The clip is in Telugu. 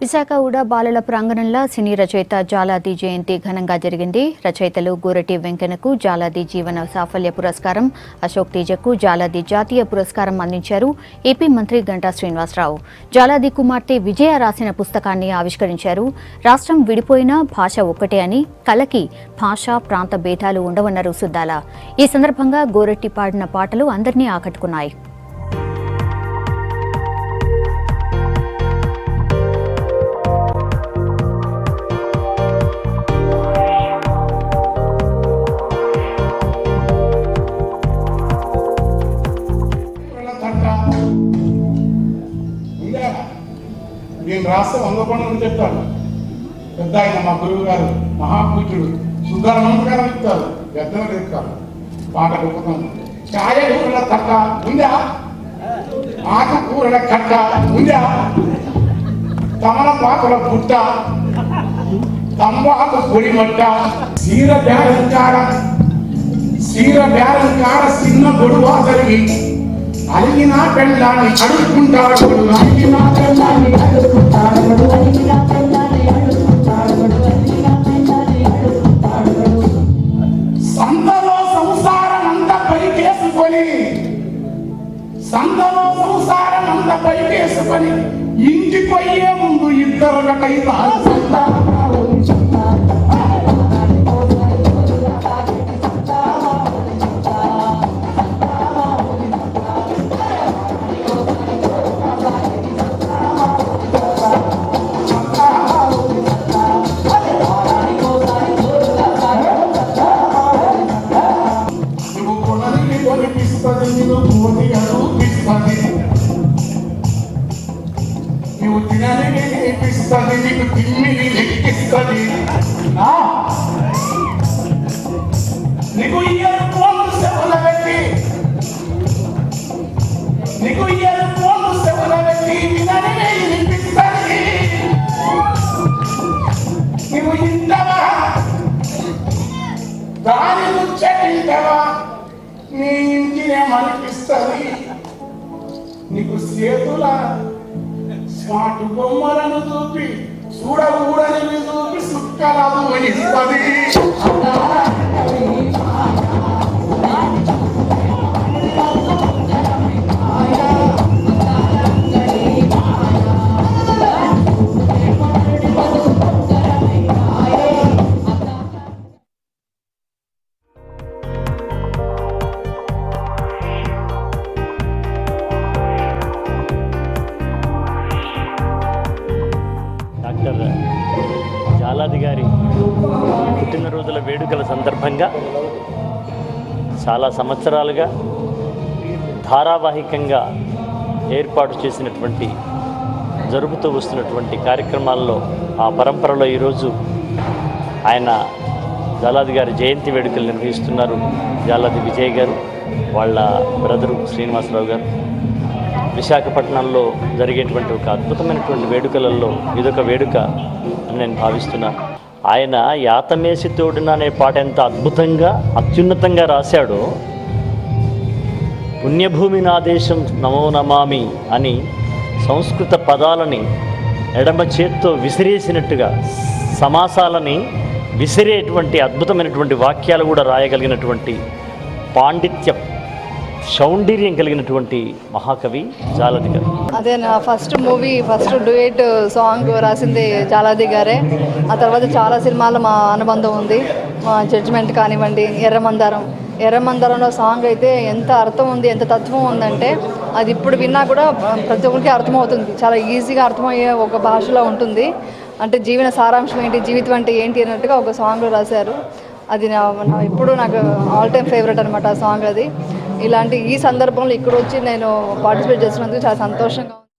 విశాఖ ఉడా బాలల ప్రాంగణంలో సినీ రచయిత జాలాది జయంతి ఘనంగా జరిగింది రచయితలు గోరటి వెంకన్నకు జాలాది జీవన సాఫల్య పురస్కారం అశోక్ తేజకు జాలాది జాతీయ పురస్కారం అందించారు ఏపీ మంత్రి గంటా శ్రీనివాసరావు జాలాది కుమార్తె విజయ రాసిన పుస్తకాన్ని ఆవిష్కరించారు రాష్ట్రం విడిపోయినా భాష ఒక్కటే అని కలకి భాష ప్రాంత భేదాలు ఉండవన్నారు సుద్దాల ఈ సందర్భంగా గోరెట్టి పాడిన పాటలు అందరినీ ఆకట్టుకున్నాయి తట్ట ఉందా నేను రాస్తే వంద పనులు చెప్తాను పెద్ద ఆయన మా గురువు గారు మహాపూజ్యుడు సుందరమంత గారు చెప్తారు పెద్దలు చెప్తారు పాట గొప్పతనం ఛాయ కూరల తట్ట ఉందా ఆకు కూరల కట్ట ఉందా తమలపాకుల పుట్ట తంబాకు పొడి మట్ట సీర బేరంకార సీర బేరంకార చిన్న గొడువా జరిగి అలిగిన పెళ్ళాన్ని అడుక్కుంటాడు అలిగిన పెళ్ళాన్ని అడుక్కుంటాడు అలిగిన పెళ్ళాన్ని అడుక్కుంటాడు అలిగిన పెళ్ళాన్ని అడుక్కుంటాడు సంతలో సంసారం అంత పైకేసుకొని సంతలో సంసారం అంత పైకేసుకొని ఇంటి పోయే ముందు ఇద్దరు గటైతే నువ్వు కొనని కొనిపిస్తుంది నువ్వు కోటి అడుగుపిస్తుంది నువ్వు తినని నేర్పిస్తుంది నీకు తిమ్మిని లెక్కిస్తుంది ఆ? నీకు ఇయ్యరు ఫోన్లు సెవల పెట్టి నీకు ఇయ్యరు ఫోన్లు సెవల పెట్టి వినని వినిపిస్తుంది నువ్వు ఇంతవా దాని ముచ్చటింటవా నీ ఇంటినేమనిపిస్తుంది నీకు చేతుల స్మార్ట్ బొమ్మలను చూపి చూడకూడని చూపి సుక్కరాదు వహిస్తుంది డాక్టర్ జాలాది గారి పుట్టినరోజుల వేడుకల సందర్భంగా చాలా సంవత్సరాలుగా ధారావాహికంగా ఏర్పాటు చేసినటువంటి జరుపుతూ వస్తున్నటువంటి కార్యక్రమాల్లో ఆ పరంపరలో ఈరోజు ఆయన జాలాది గారి జయంతి వేడుకలు నిర్వహిస్తున్నారు జాలాది విజయ్ గారు వాళ్ళ బ్రదరు శ్రీనివాసరావు గారు విశాఖపట్నంలో జరిగేటువంటి ఒక అద్భుతమైనటువంటి వేడుకలలో ఇదొక వేడుక అని నేను భావిస్తున్నాను ఆయన యాతమేసి తోడిన అనే పాట ఎంత అద్భుతంగా అత్యున్నతంగా రాశాడో పుణ్యభూమి నా దేశం నమో నమామి అని సంస్కృత పదాలని ఎడమ చేత్తో విసిరేసినట్టుగా సమాసాలని విసిరేటువంటి అద్భుతమైనటువంటి వాక్యాలు కూడా రాయగలిగినటువంటి పాండిత్యం సౌందర్యం కలిగినటువంటి మహాకవి జాలది గారు అదే నా first movie first duet song రాసింది జాలాది గారే ఆ తర్వాత చాలా సినిమాలు మా అనుబంధం ఉంది మా జడ్జిమెంట్ కానివ్వండి ఎర్రమందారం ఎర్రమందారంలో సాంగ్ అయితే ఎంత అర్థం ఉంది ఎంత తత్వం ఉందంటే అది ఇప్పుడు విన్నా కూడా ప్రతి ఒక్కరికి అర్థమవుతుంది చాలా ఈజీగా అర్థమయ్యే ఒక భాషలో ఉంటుంది అంటే జీవన సారాంశం ఏంటి జీవితం అంటే ఏంటి అన్నట్టుగా ఒక సాంగ్ రాశారు అది నా నా ఎప్పుడు నాకు ఆల్ టైమ్ ఫేవరెట్ అనమాట ఆ సాంగ్ అది ఇలాంటి ఈ సందర్భంలో ఇక్కడ వచ్చి నేను పార్టిసిపేట్ చేసినందుకు చాలా సంతోషంగా ఉంది